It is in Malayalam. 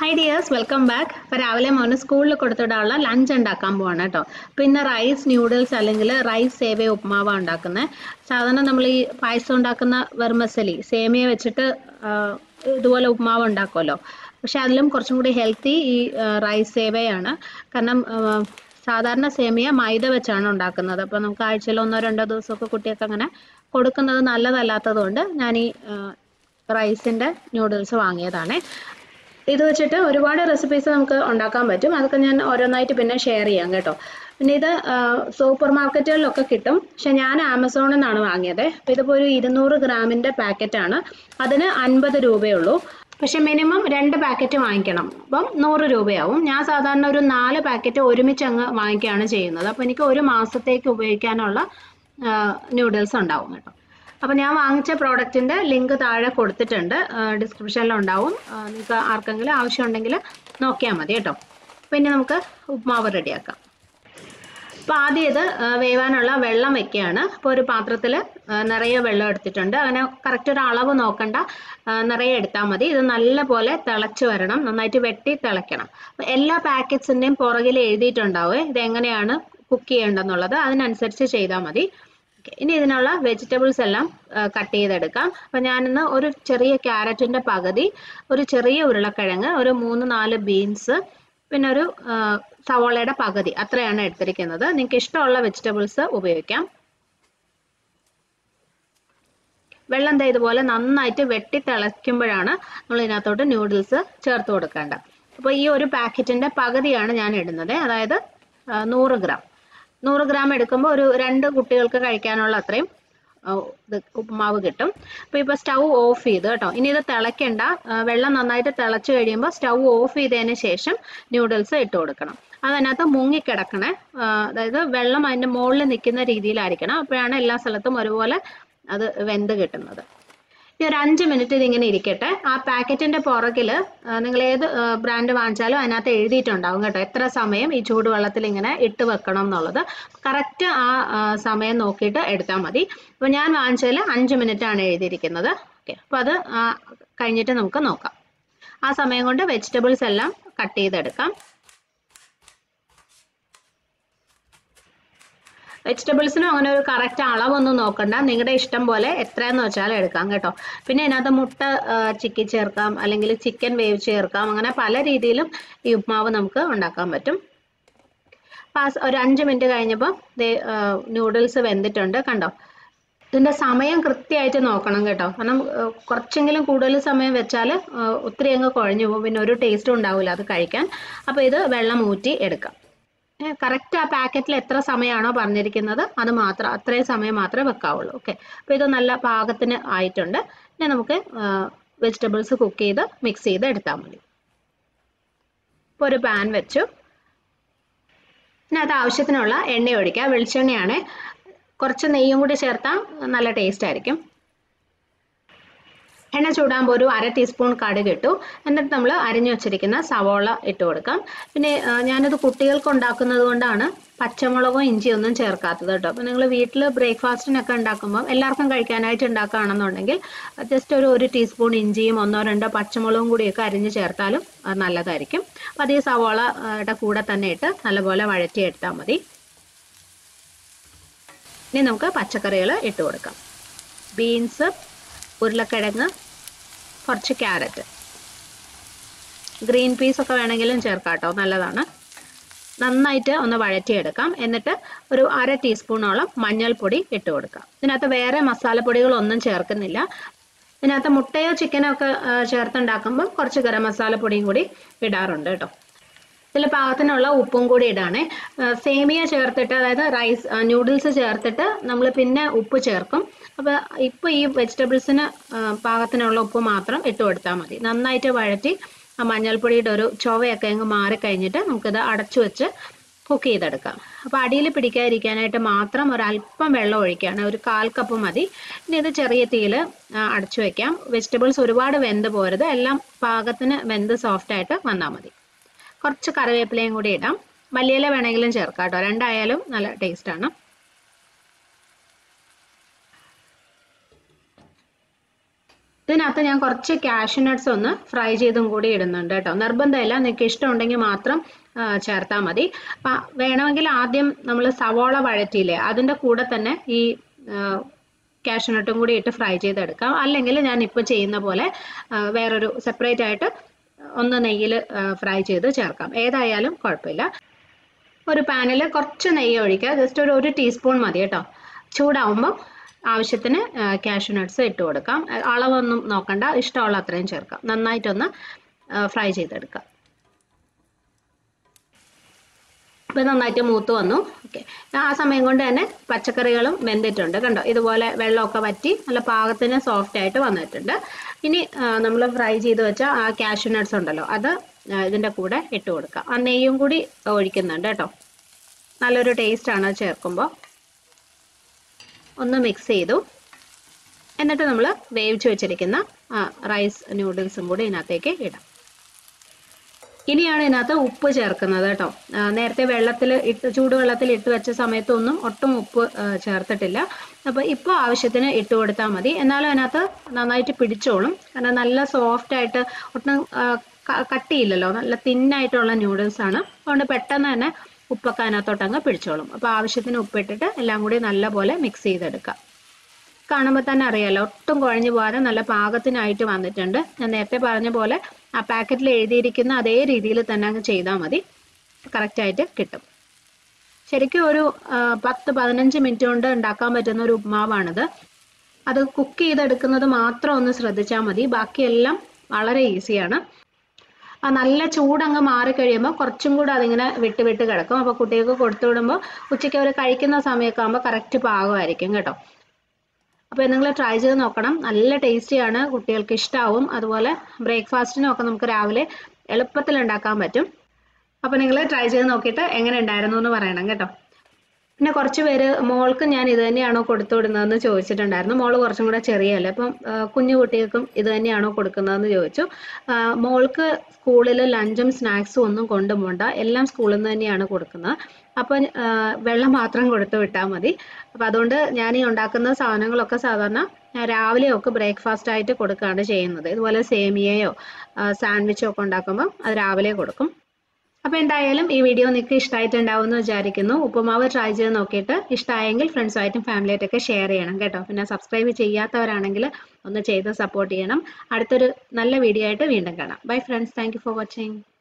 ഹൈ ഡിയേഴ്സ് വെൽക്കം ബാക്ക് അപ്പോൾ രാവിലെ മോന് സ്കൂളിൽ കൊടുത്തിടാനുള്ള ലഞ്ച് ഉണ്ടാക്കാൻ പോവാണ് കേട്ടോ അപ്പോൾ ഇന്ന് റൈസ് ന്യൂഡിൽസ് അല്ലെങ്കിൽ റൈസ് സേമിയ ഉപ്മാവ ഉണ്ടാക്കുന്നത് സാധാരണ നമ്മൾ ഈ പായസം ഉണ്ടാക്കുന്ന വെർമസലി സേമിയ വെച്ചിട്ട് ആ, ഇതുപോലെ ഉപ്മാവ് ഉണ്ടാക്കുമല്ലോ പക്ഷെ അതിലും കുറച്ചും കൂടി ഹെൽത്തി ഈ റൈസ് സേവയാണ് കാരണം ആ, സാധാരണ സേമിയ മൈദ വെച്ചാണ് ഉണ്ടാക്കുന്നത് അപ്പോൾ നമുക്ക് ആഴ്ചയിൽ ഒന്നോ രണ്ടോ ദിവസമൊക്കെ കുട്ടികൾക്ക് അങ്ങനെ കൊടുക്കുന്നത് നല്ലതല്ലാത്തത് കൊണ്ട് ഞാൻ ഈ റൈസിൻ്റെ ന്യൂഡിൽസ് വാങ്ങിയതാണ് ഇത് വെച്ചിട്ട് ഒരുപാട് റെസിപ്പീസ് നമുക്ക് ഉണ്ടാക്കാൻ പറ്റും അതൊക്കെ ഞാൻ ഓരോന്നായിട്ട് പിന്നെ ഷെയർ ചെയ്യാം കേട്ടോ പിന്നെ ഇത് സൂപ്പർ മാർക്കറ്റുകളിലൊക്കെ കിട്ടും പക്ഷെ ഞാൻ ആമസോണിൽ നിന്നാണ് വാങ്ങിയത് അപ്പോൾ ഇതിപ്പോൾ ഒരു ഇരുന്നൂറ് ഗ്രാമിൻ്റെ പാക്കറ്റാണ് അതിന് അൻപത് രൂപയുള്ളൂ പക്ഷെ മിനിമം രണ്ട് പാക്കറ്റ് വാങ്ങിക്കണം അപ്പം നൂറ് രൂപയാവും ഞാൻ സാധാരണ ഒരു നാല് പാക്കറ്റ് ഒരുമിച്ച് അങ്ങ് വാങ്ങിക്കുകയാണ് ചെയ്യുന്നത് അപ്പോൾ എനിക്ക് ഒരു മാസത്തേക്ക് ഉപയോഗിക്കാനുള്ള ന്യൂഡിൽസ് ഉണ്ടാവും കേട്ടോ അപ്പോൾ ഞാൻ വാങ്ങിച്ച പ്രോഡക്റ്റിൻ്റെ ലിങ്ക് താഴെ കൊടുത്തിട്ടുണ്ട് ഡിസ്ക്രിപ്ഷനിൽ ഉണ്ടാവും ആ, നിങ്ങൾക്ക് ആർക്കെങ്കിലും ആവശ്യമുണ്ടെങ്കിൽ നോക്കിയാൽ മതി കേട്ടോ പിന്നെ നമുക്ക് ഉപ്മാവ് റെഡിയാക്കാം അപ്പോൾ ആദ്യം ഇത് ആ, വേവാനുള്ള വെള്ളം വെക്കുകയാണ് അപ്പോൾ ഒരു പാത്രത്തിൽ നിറയെ വെള്ളം എടുത്തിട്ടുണ്ട് അങ്ങനെ കറക്റ്റ് ഒരു അളവ് നോക്കണ്ട ആ, നിറയെ എടുത്താൽ മതി ഇത് നല്ലപോലെ തിളച്ച് വരണം നന്നായിട്ട് വെട്ടി തിളയ്ക്കണം അപ്പോൾ എല്ലാ പാക്കറ്റ്സിൻ്റെയും പുറകിൽ എഴുതിയിട്ടുണ്ടാവേ ഇത് എങ്ങനെയാണ് കുക്ക് ചെയ്യേണ്ടതെന്നുള്ളത് അതിനനുസരിച്ച് ചെയ്താൽ മതി Okay, ഇനി ഇതിനുള്ള വെജിറ്റബിൾസ് എല്ലാം കട്ട് ചെയ്തെടുക്കാം അപ്പം ഞാനിന്ന് ഒരു ചെറിയ ക്യാരറ്റിൻ്റെ പകുതി ഒരു ചെറിയ ഉരുളക്കിഴങ്ങ് ഒരു മൂന്ന് നാല് ബീൻസ് പിന്നെ ഒരു ആ, സവോളയുടെ പകുതി അത്രയാണ് എടുത്തിരിക്കുന്നത് നിങ്ങൾക്ക് ഇഷ്ടമുള്ള വെജിറ്റബിൾസ് ഉപയോഗിക്കാം വെള്ളം ദേ ഇതുപോലെ നന്നായിട്ട് വെട്ടി തിളയ്ക്കുമ്പോഴാണ് നമ്മൾ ഇതിനകത്തോട്ട് ന്യൂഡിൽസ് ചേർത്ത് കൊടുക്കേണ്ടത് അപ്പോൾ ഈ ഒരു പാക്കറ്റിൻ്റെ പകുതിയാണ് ഞാൻ ഇടുന്നത് അതായത് ആ, നൂറ് ഗ്രാം നൂറ് ഗ്രാം എടുക്കുമ്പോൾ ഒരു രണ്ട് കുട്ടികൾക്ക് കഴിക്കാനുള്ള അത്രയും ആ, ഇത് ഉപ്പുമാവ് കിട്ടും അപ്പോൾ ഇപ്പോൾ സ്റ്റൗ ഓഫ് ചെയ്ത് കേട്ടോ ഇനി ഇത് തിളയ്ക്കണ്ട ആ, വെള്ളം നന്നായിട്ട് തിളച്ച് കഴിയുമ്പോൾ സ്റ്റൗ ഓഫ് ചെയ്തതിന് ശേഷം ന്യൂഡിൽസ് ഇട്ട് കൊടുക്കണം അതിനകത്ത് മുങ്ങിക്കിടക്കണേ ആ, അതായത് വെള്ളം അതിൻ്റെ മുകളിൽ നിൽക്കുന്ന രീതിയിലായിരിക്കണം അപ്പോഴാണ് എല്ലാ സ്ഥലത്തും ഒരുപോലെ അത് വെന്ത് കിട്ടുന്നത് ഇനി ഒരു അഞ്ച് മിനിറ്റ് ഇതിങ്ങനെ ഇരിക്കട്ടെ ആ പാക്കറ്റിന്റെ പുറകിൽ നിങ്ങൾ ഏത് ബ്രാൻഡ് വാങ്ങിച്ചാലും അതിനകത്ത് എഴുതിയിട്ടുണ്ടാവും കേട്ടോ എത്ര സമയം ഈ ചൂടുവെള്ളത്തിൽ ഇങ്ങനെ ഇട്ട് വെക്കണം എന്നുള്ളത് കറക്റ്റ് ആ ആ, സമയം നോക്കിയിട്ട് എടുത്താൽ മതി അപ്പോൾ ഞാൻ വാങ്ങിച്ചതിൽ അഞ്ച് മിനിറ്റ് ആണ് എഴുതിയിരിക്കുന്നത് ഓക്കെ അപ്പോൾ അത് ആ, കഴിഞ്ഞിട്ട് നമുക്ക് നോക്കാം ആ സമയം കൊണ്ട് വെജിറ്റബിൾസ് എല്ലാം കട്ട് ചെയ്തെടുക്കാം വെജിറ്റബിൾസിനും അങ്ങനെ ഒരു കറക്റ്റ് അളവൊന്നും നോക്കണ്ട നിങ്ങളുടെ ഇഷ്ടം പോലെ എത്രയെന്ന് വെച്ചാൽ എടുക്കാം കേട്ടോ പിന്നെ ഇതിനകത്ത് മുട്ട ആ, ചിക്കി ചേർക്കാം അല്ലെങ്കിൽ ചിക്കൻ വേവിച്ച് ചേർക്കാം അങ്ങനെ പല രീതിയിലും ഈ ഉപ്മാവ് നമുക്ക് ഉണ്ടാക്കാൻ പറ്റും അപ്പം ആ സ- ഒരു അഞ്ച് മിനിറ്റ് കഴിഞ്ഞപ്പോൾ നൂഡിൽസ് വെന്തിട്ടുണ്ട് കണ്ടോ ഇതിന്റെ സമയം കൃത്യമായിട്ട് നോക്കണം കേട്ടോ കാരണം ആ, കുറച്ചെങ്കിലും കൂടുതൽ സമയം വെച്ചാൽ ഒത്തിരി അങ്ങ് കുഴഞ്ഞു പോകും പിന്നെ ഒരു ടേസ്റ്റും ഉണ്ടാവില്ല അത് കഴിക്കാൻ അപ്പോൾ ഇത് വെള്ളം ഊറ്റി എടുക്കാം കറക്റ്റ് ആ പാക്കറ്റിൽ എത്ര സമയമാണോ പറഞ്ഞിരിക്കുന്നത് അത് മാത്രം അത്രയും സമയം മാത്രമേ വെക്കാവുള്ളൂ ഓക്കെ അപ്പോൾ ഇത് നല്ല പാകത്തിന് ആയിട്ടുണ്ട് ഇനി നമുക്ക് വെജിറ്റബിൾസ് കുക്ക് ചെയ്ത് മിക്സ് ചെയ്ത് എടുത്താൽ മതി ഇപ്പോൾ ഒരു പാൻ വെച്ചു ഇതിനകത്ത് ആവശ്യത്തിനുള്ള എണ്ണ ഒഴിക്കുക വെളിച്ചെണ്ണയാണ് കുറച്ച് നെയ്യും കൂടി ചേർത്താൽ നല്ല ടേസ്റ്റ് ആയിരിക്കും എണ്ണ ചൂടാകുമ്പോൾ ഒരു അര ടീസ്പൂൺ കടുക് ഇട്ടു എന്നിട്ട് നമ്മൾ അരിഞ്ഞു വെച്ചിരിക്കുന്ന സവോള ഇട്ട് കൊടുക്കാം പിന്നെ ആ, ഞാനിത് കുട്ടികൾക്ക് ഉണ്ടാക്കുന്നത് കൊണ്ടാണ് പച്ചമുളകും ഇഞ്ചിയും ഒന്നും ചേർക്കാത്തത് കേട്ടോ അപ്പോൾ നിങ്ങൾ വീട്ടിൽ ബ്രേക്ക്ഫാസ്റ്റിനൊക്കെ ഉണ്ടാക്കുമ്പോൾ എല്ലാവർക്കും കഴിക്കാനായിട്ട് ഉണ്ടാക്കുകയാണെന്നുണ്ടെങ്കിൽ ജസ്റ്റ് ഒരു ഒരു ടീസ്പൂൺ ഇഞ്ചിയും ഒന്നോ രണ്ടോ പച്ചമുളകും കൂടിയൊക്കെ അരിഞ്ഞ് ചേർത്താലും അത് നല്ലതായിരിക്കും അപ്പോൾ അത് ഈ സവോളയുടെ കൂടെ തന്നെ ഇട്ട് നല്ലപോലെ വഴറ്റിയെടുത്താൽ മതി ഇനി നമുക്ക് പച്ചക്കറികൾ ഇട്ട് കൊടുക്കാം ബീൻസ് ഉരുളക്കിഴങ്ങ് കുറച്ച് ക്യാരറ്റ് ഗ്രീൻ പീസ് ഒക്കെ വേണമെങ്കിലും ചേർക്കാം കേട്ടോ നല്ലതാണ് നന്നായിട്ട് ഒന്ന് വഴറ്റിയെടുക്കാം എന്നിട്ട് ഒരു അര ടീസ്പൂണോളം മഞ്ഞൾപ്പൊടി ഇട്ട് കൊടുക്കാം ഇതിനകത്ത് വേറെ മസാലപ്പൊടികളൊന്നും ചേർക്കുന്നില്ല ഇതിനകത്ത് മുട്ടയോ ചിക്കനോ ഒക്കെ ആ, ചേർത്തുണ്ടാക്കുമ്പോൾ കുറച്ച് ഗരം മസാലപ്പൊടിയും കൂടി ഇടാറുണ്ട് കേട്ടോ ഇതിൽ പാകത്തിനുള്ള ഉപ്പും കൂടി ഇടാണ് സേമിയ ചേർത്തിട്ട് അതായത് റൈസ് ന്യൂഡിൽസ് ചേർത്തിട്ട് നമ്മൾ പിന്നെ ഉപ്പ് ചേർക്കും അപ്പോൾ ഇപ്പോൾ ഈ വെജിറ്റബിൾസിന് പാകത്തിനുള്ള ഉപ്പ് മാത്രം ഇട്ട് കൊടുത്താൽ മതി നന്നായിട്ട് വഴറ്റി ആ മഞ്ഞൾപ്പൊടിയുടെ ഒരു ചൊവയൊക്കെ അങ്ങ് മാറിക്കഴിഞ്ഞിട്ട് നമുക്കിത് അടച്ചു വെച്ച് കുക്ക് ചെയ്തെടുക്കാം അപ്പോൾ അടിയിൽ പിടിക്കാതിരിക്കാനായിട്ട് മാത്രം ഒരല്പം വെള്ളം ഒഴിക്കുകയാണ് ഒരു കാൽ കപ്പ് മതി ഇനി ഇത് ചെറിയ തീയിൽ അടച്ചു വെക്കാം വെജിറ്റബിൾസ് ഒരുപാട് വെന്ത് പോരുത് എല്ലാം പാകത്തിന് വെന്ത് സോഫ്റ്റായിട്ട് വന്നാൽ മതി കുറച്ച് കറിവേപ്പിലയും കൂടി ഇടാം മല്ലിയില വേണമെങ്കിലും ചേർക്കാം കേട്ടോ രണ്ടായാലും നല്ല ടേസ്റ്റാണ് ഇതിനകത്ത് ഞാൻ കുറച്ച് കാഷ്യൂ നട്ട്സ് ഒന്ന് ഫ്രൈ ചെയ്തും കൂടി ഇടുന്നുണ്ട് കേട്ടോ നിർബന്ധമില്ല നിങ്ങൾക്ക് ഇഷ്ടമുണ്ടെങ്കിൽ മാത്രം ചേർത്താൽ മതി അപ്പം വേണമെങ്കിൽ ആദ്യം നമ്മൾ സവോള വഴറ്റിയില്ലേ അതിൻ്റെ കൂടെ തന്നെ ഈ കാഷ്യൂ നട്ടും കൂടി ഇട്ട് ഫ്രൈ ചെയ്തെടുക്കാം അല്ലെങ്കിൽ ഞാൻ ഇപ്പോൾ ചെയ്യുന്ന പോലെ ആ, വേറൊരു സെപ്പറേറ്റ് ആയിട്ട് ഒന്ന് നെയ്യിൽ ഫ്രൈ ചെയ്ത് ചേർക്കാം ഏതായാലും കുഴപ്പമില്ല ഒരു പാനിൽ കുറച്ച് നെയ്യ് ഒഴിക്കുക ജസ്റ്റ് ഒരു ഒരു ടീസ്പൂൺ മതി കേട്ടോ ചൂടാവുമ്പോൾ ആവശ്യത്തിന് കാഷ്യൂ നട്ട്സ് ഇട്ട് കൊടുക്കാം അഹ് അളവൊന്നും നോക്കണ്ട ഇഷ്ടമുള്ള അത്രയും ചേർക്കാം നന്നായിട്ടൊന്ന് ഫ്രൈ ചെയ്തെടുക്കാം ഇപ്പം നന്നായിട്ട് മൂത്ത് വന്നു ഓക്കെ ആ സമയം കൊണ്ട് തന്നെ പച്ചക്കറികളും വെന്തിട്ടുണ്ട് കണ്ടോ ഇതുപോലെ വെള്ളമൊക്കെ വറ്റി നല്ല പാകത്തിന് സോഫ്റ്റ് ആയിട്ട് വന്നിട്ടുണ്ട് ഇനി നമ്മൾ ഫ്രൈ ചെയ്ത് വെച്ച ആ കാഷ്യൂ നട്ട്സ് ഉണ്ടല്ലോ അത് ആ, ഇതിൻ്റെ കൂടെ ഇട്ട് കൊടുക്കാം ആ നെയ്യും കൂടി ഒഴിക്കുന്നുണ്ട് കേട്ടോ നല്ലൊരു ടേസ്റ്റ് ആണ് അത് ചേർക്കുമ്പോൾ ഒന്ന് മിക്സ് ചെയ്തു എന്നിട്ട് നമ്മൾ വേവിച്ച് വെച്ചിരിക്കുന്ന റൈസ് നൂഡിൽസും കൂടി ഇതിനകത്തേക്ക് ഇടാം ഇനിയാണ് ഇതിനകത്ത് ഉപ്പ് ചേർക്കുന്നത് കേട്ടോ ആ, നേരത്തെ വെള്ളത്തിൽ ഇട്ട് ചൂടുവെള്ളത്തിൽ ഇട്ട് വെച്ച സമയത്തൊന്നും ഒട്ടും ഉപ്പ് ആ, ചേർത്തിട്ടില്ല അപ്പോൾ ഇപ്പോൾ ആവശ്യത്തിന് ഇട്ട് കൊടുത്താൽ മതി എന്നാലും അതിനകത്ത് നന്നായിട്ട് പിടിച്ചോളും കാരണം നല്ല സോഫ്റ്റ് ആയിട്ട് ഒട്ടും ആ, ക- കട്ടിയില്ലല്ലോ നല്ല തിന്നായിട്ടുള്ള നൂഡിൽസ് ആണ് അതുകൊണ്ട് പെട്ടെന്ന് തന്നെ ഉപ്പൊക്കെ അതിനകത്തോട്ട് അങ്ങ് പിടിച്ചോളും അപ്പോൾ ആവശ്യത്തിന് ഉപ്പിട്ടിട്ട് എല്ലാം കൂടി നല്ലപോലെ മിക്സ് ചെയ്തെടുക്കാം കാണുമ്പോൾ തന്നെ അറിയാലോ ഒട്ടും കുഴഞ്ഞു പോകാതെ നല്ല പാകത്തിനായിട്ട് വന്നിട്ടുണ്ട് ഞാൻ നേരത്തെ പറഞ്ഞ പോലെ ആ പാക്കറ്റിൽ എഴുതിയിരിക്കുന്ന അതേ രീതിയിൽ തന്നെ അങ്ങ് ചെയ്താൽ മതി കറക്റ്റായിട്ട് കിട്ടും ശരിക്കും ഒരു ആ, പത്ത് പതിനഞ്ച് മിനിറ്റ് കൊണ്ട് ഉണ്ടാക്കാൻ പറ്റുന്ന ഒരു ഉപ്മാവാണിത് അത് കുക്ക് ചെയ്തെടുക്കുന്നത് മാത്രം ഒന്ന് ശ്രദ്ധിച്ചാൽ മതി ബാക്കിയെല്ലാം വളരെ ഈസിയാണ് ആ നല്ല ചൂടങ്ങ് മാറിക്കഴിയുമ്പോൾ കുറച്ചും കൂടെ അതിങ്ങനെ വിട്ട് വിട്ട് കിടക്കും അപ്പോൾ കുട്ടികൾക്ക് കൊടുത്തു വിടുമ്പോൾ ഉച്ചയ്ക്ക് അവർ കഴിക്കുന്ന സമയമൊക്കെ ആകുമ്പോൾ കറക്റ്റ് പാകമായിരിക്കും കേട്ടോ അപ്പോൾ നിങ്ങൾ ട്രൈ ചെയ്ത് നോക്കണം നല്ല ടേസ്റ്റിയാണ് കുട്ടികൾക്ക് ഇഷ്ടാവും അതുപോലെ ബ്രേക്ക്ഫാസ്റ്റിനും ഒക്കെ നമുക്ക് രാവിലെ എളുപ്പത്തിൽ ഉണ്ടാക്കാൻ പറ്റും അപ്പോൾ നിങ്ങൾ ട്രൈ ചെയ്ത് നോക്കിയിട്ട് എങ്ങനെ ഉണ്ടായിരുന്നു എന്ന് പറയണം കേട്ടോ പിന്നെ കുറച്ച് പേര് മോൾക്ക് ഞാൻ ഇത് തന്നെയാണോ കൊടുത്തു വിടുന്നതെന്ന് ചോദിച്ചിട്ടുണ്ടായിരുന്നു മോള് കുറച്ചും കൂടെ ചെറിയല്ലേ അപ്പം ആ, കുഞ്ഞു കുട്ടികൾക്കും ഇത് തന്നെയാണോ കൊടുക്കുന്നതെന്ന് ചോദിച്ചു ആ, മോൾക്ക് സ്കൂളിൽ ലഞ്ചും സ്നാക്സും ഒന്നും കൊണ്ടുപോകണ്ട എല്ലാം സ്കൂളിൽ നിന്ന് തന്നെയാണ് കൊടുക്കുന്നത് അപ്പം ആ, വെള്ളം മാത്രം കൊടുത്തു വിട്ടാൽ മതി അപ്പം അതുകൊണ്ട് ഞാൻ ഈ ഉണ്ടാക്കുന്ന സാധനങ്ങളൊക്കെ സാധാരണ ഞാൻ രാവിലെയൊക്കെ ബ്രേക്ക്ഫാസ്റ്റ് ആയിട്ട് കൊടുക്കുകയാണ് ചെയ്യുന്നത് ഇതുപോലെ സേമിയയോ സാൻഡ്വിച്ചോ ഒക്കെ ഉണ്ടാക്കുമ്പോൾ അത് രാവിലെ കൊടുക്കും അപ്പോൾ എന്തായാലും ഈ വീഡിയോ നിങ്ങൾക്ക് ഇഷ്ടമായിട്ടുണ്ടാവും എന്ന് വിചാരിക്കുന്നു ഉപ്പുമാവ് ട്രൈ ചെയ്ത് നോക്കിയിട്ട് ഇഷ്ടമായെങ്കിൽ ഫ്രണ്ട്സുമായിട്ടും ഫാമിലിയായിട്ടൊക്കെ ഷെയർ ചെയ്യണം കേട്ടോ പിന്നെ സബ്സ്ക്രൈബ് ചെയ്യാത്തവരാണെങ്കിൽ ഒന്ന് ചെയ്ത് സപ്പോർട്ട് ചെയ്യണം അടുത്തൊരു നല്ല വീഡിയോ ആയിട്ട് വീണ്ടും കാണാം bye friends thank for watching